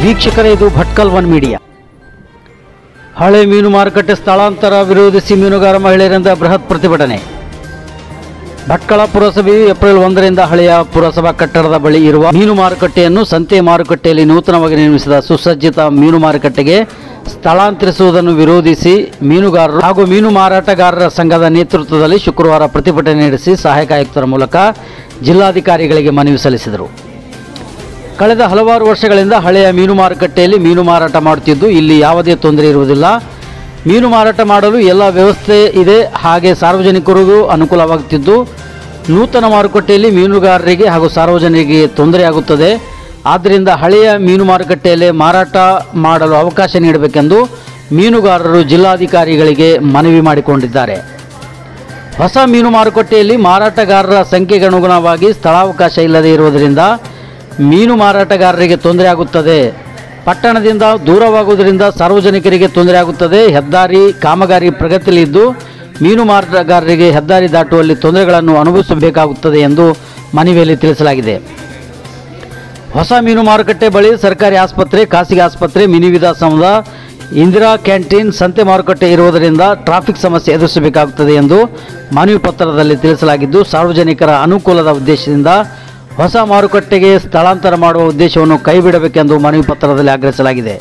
ವೀಕ್ಷಕರೇ ಇದು Bhatkal one media ಹಳೆ ಮೀನು ಮಾರುಕಟ್ಟೆ ಸ್ಥಳಾಂತರ ವಿರೋಧಿಸಿ ಮೀನುಗಾರ ಮಹಿಳೆಯರಿಂದ ಬೃಹತ್ ಪ್ರತಿಭಟನೆ ಭಟ್ಕಳ ಪುರಸಭೆಯು ಏಪ್ರಿಲ್ ಒಂದರಿಂದ ಹಳೆಯ ಪುರಸಭಾ ಕಟ್ಟಡದ ಬಳಿ ಇರುವ ಮೀನು ಮಾರುಕಟ್ಟೆಯನ್ನು ಸಂತೆ ಮಾರುಕಟ್ಟೆಯಲ್ಲಿ ನೂತನವಾಗಿ ನಿರ್ಮಿಸಿದ ಸುಸಜ್ಜಿತ ಮೀನು ಮಾರುಕಟ್ಟೆಗೆ ಸ್ಥಳಾಂತರಿಸುವುದನ್ನು ವಿರೋಧಿಸಿ ಮೀನುಗಾರರು ಹಾಗೂ ಮೀನು ಮಾರಾಟಗಾರರ ಸಂಘದ ನೇತೃತ್ವದಲ್ಲಿ ಶುಕ್ರವಾರ ಪ್ರತಿಭಟನೆ ನಡೆಸಿ ಸಹಾಯಕ ಆಯುಕ್ತರ ಮೂಲಕ ಜಿಲ್ಲಾಧಿಕಾರಿಗಳಿಗೆ ಮನವಿ ಸಲ್ಲಿಸಿದರು ಕಳೆದ ಹಲವಾರು ವರ್ಷಗಳಿಂದ ಹಳೆಯ ಮೀನು ಮಾರುಕಟ್ಟೆಯಲ್ಲಿ ಮೀನು ಮಾರಾಟ ಮಾಡುತ್ತಿದ್ದು ಇಲ್ಲಿ ಯಾವುದೇ ತೊಂದರೆ ಇರುವುದಿಲ್ಲ ಮೀನು ಮಾರಾಟ ಮಾಡಲು ಎಲ್ಲ ವ್ಯವಸ್ಥೆ ಇದೆ ಹಾಗೆ ಸಾರ್ವಜನಿಕರಿಗೂ ಅನುಕೂಲವಾಗುತ್ತಿದ್ದು ನೂತನ ಮಾರುಕಟ್ಟೆಯಲ್ಲಿ ಮೀನುಗಾರರಿಗೆ ಹಾಗೂ ಸಾರ್ವಜನಿಕರಿಗೆ ತೊಂದರೆಯಾಗುತ್ತದೆ ಆದ್ದರಿಂದ ಹಳೆಯ ಮೀನು ಮಾರುಕಟ್ಟೆಯಲ್ಲೇ ಮಾರಾಟ ಮಾಡಲು ಅವಕಾಶ ನೀಡಬೇಕೆಂದು ಮೀನುಗಾರರು ಜಿಲ್ಲಾಧಿಕಾರಿಗಳಿಗೆ ಮನವಿ ಮಾಡಿಕೊಂಡಿದ್ದಾರೆ ಹೊಸ ಮೀನು ಮಾರುಕಟ್ಟೆಯಲ್ಲಿ ಮಾರಾಟಗಾರರ ಸಂಖ್ಯೆಗೆ ಅನುಗುಣವಾಗಿ ಸ್ಥಳಾವಕಾಶ ಇಲ್ಲದೆ ಇರುವುದರಿಂದ ಮೀನು ಮಾರಾಟಗಾರರಿಗೆ ತೊಂದರೆಯಾಗುತ್ತದೆ ಪಟ್ಟಣದಿಂದ ದೂರವಾಗುವುದರಿಂದ ಸಾರ್ವಜನಿಕರಿಗೆ ತೊಂದರೆಯಾಗುತ್ತದೆ ಹೆದ್ದಾರಿ ಕಾಮಗಾರಿ ಪ್ರಗತಿಯಲ್ಲಿದ್ದು ಮೀನು ಮಾರಾಟಗಾರರಿಗೆ ಹೆದ್ದಾರಿ ದಾಟುವಲ್ಲಿ ತೊಂದರೆಗಳನ್ನು ಅನುಭವಿಸಬೇಕಾಗುತ್ತದೆ ಎಂದು ಮನವಿಯಲ್ಲಿ ತಿಳಿಸಲಾಗಿದೆ ಹೊಸ ಮೀನು ಮಾರುಕಟ್ಟೆ ಬಳಿ ಸರ್ಕಾರಿ ಆಸ್ಪತ್ರೆ ಖಾಸಗಿ ಆಸ್ಪತ್ರೆ ಮಿನಿ ವಿಧಾಸೌಧ ಇಂದಿರಾ ಕ್ಯಾಂಟೀನ್ ಸಂತೆ ಮಾರುಕಟ್ಟೆ ಇರುವುದರಿಂದ ಟ್ರಾಫಿಕ್ ಸಮಸ್ಯೆ ಎದುರಿಸಬೇಕಾಗುತ್ತದೆ ಎಂದು ಮನವಿ ಪತ್ರದಲ್ಲಿ ತಿಳಿಸಲಾಗಿದ್ದು ಸಾರ್ವಜನಿಕರ ಅನುಕೂಲದ ಉದ್ದೇಶದಿಂದ ಹೊಸ ಮಾರುಕಟ್ಟೆಗೆ ಸ್ಥಳಾಂತರ ಮಾಡುವ ಉದ್ದೇಶವನ್ನು ಕೈಬಿಡಬೇಕೆಂದು ಮನವಿ ಪತ್ರದಲ್ಲಿ ಆಗ್ರಹಿಸಲಾಗಿದೆ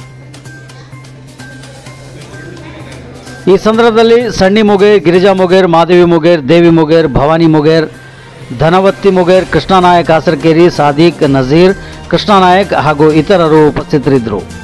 ಈ ಸಂದರ್ಭದಲ್ಲಿ ಸಣ್ಣಿ ಮೊಗೇರ್ ಗಿರಿಜಾ ಮೊಗೇರ್ ಮಾದೇವಿ ಮೊಗೇರ್ ದೇವಿ ಮೊಗೇರ್ ಭವಾನಿ ಮೊಗೇರ್ ಧನವತ್ತಿ ಮೊಗೇರ್ ಕೃಷ್ಣನಾಯಕ್ ಕಾಸರಕೇರಿ ಸಾದಿಕ್ ನಜೀರ್ ಕೃಷ್ಣನಾಯಕ್ ಹಾಗೂ ಇತರರು ಉಪಸ್ಥಿತರಿದ್ದರು